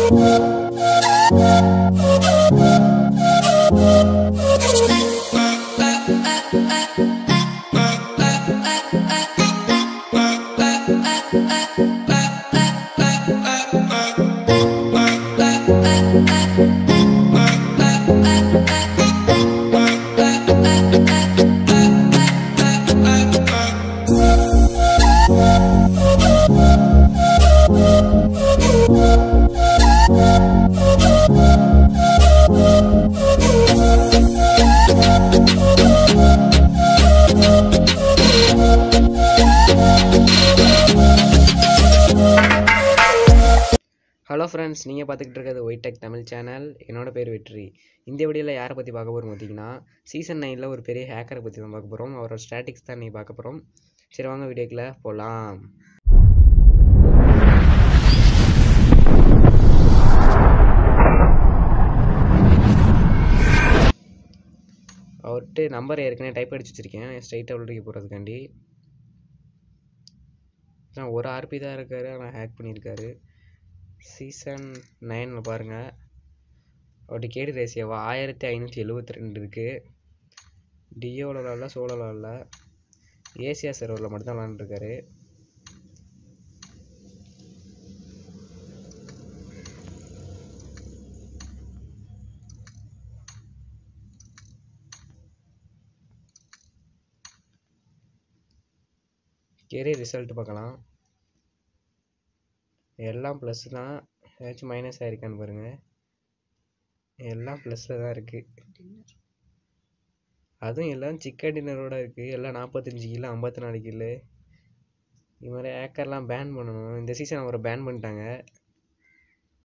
hello friends நீங்கள் பார்த்துக்கிட்டு இருக்கிறது ஒய்டெக் தமிழ் சேனல் என்னோட பேர் வெற்றி இந்த வீடியோவில் யாரை பற்றி பார்க்க போகிறோம் பார்த்தீங்கன்னா சீசன் நைனில் ஒரு பெரிய ஹேக்கரை பற்றி தான் பார்க்க போகிறோம் அவரோட ஸ்டாட்டிக்ஸ் தான் நீ பார்க்க போகிறோம் சரி வாங்க வீடியோக்குள்ளே போகலாம் அவர்கிட்ட நம்பர் ஏற்கனவே டைப் அடிச்சு வச்சுருக்கேன் ஸ்ட்ரைட்டாக உள்ளே போகிறதுக்காண்டி ஒரு ஆர்பி தான் இருக்காரு ஆனால் ஹேக் பண்ணியிருக்காரு சீசன் நைனில் பாருங்கள் அவருடைய கேடி ரேசியோவா ஆயிரத்தி ஐநூற்றி எழுபத்தி ரெண்டு இருக்குது டியோவில் விளாட்ல சோலோ விளாட்ல ஏசியா சர்வரில் மட்டும்தான் விளாண்டுருக்காரு கேரியர் ரிசல்ட் பார்க்கலாம் எல்லாம் ப்ளஸ் தான் ஏதாச்சும் மைனஸ் ஆயிருக்கான்னு பாருங்கள் எல்லாம் ப்ளஸ்ஸில் தான் இருக்குது அதுவும் எல்லாம் சிக்கன் டின்னரோட இருக்குது எல்லாம் நாற்பத்தஞ்சு கிலோ ஐம்பத்தி நாலு கிலோ இது மாதிரி ஏக்கர்லாம் பேன் பண்ணணும் இந்த சீசன் அவரை பேன் பண்ணிட்டாங்க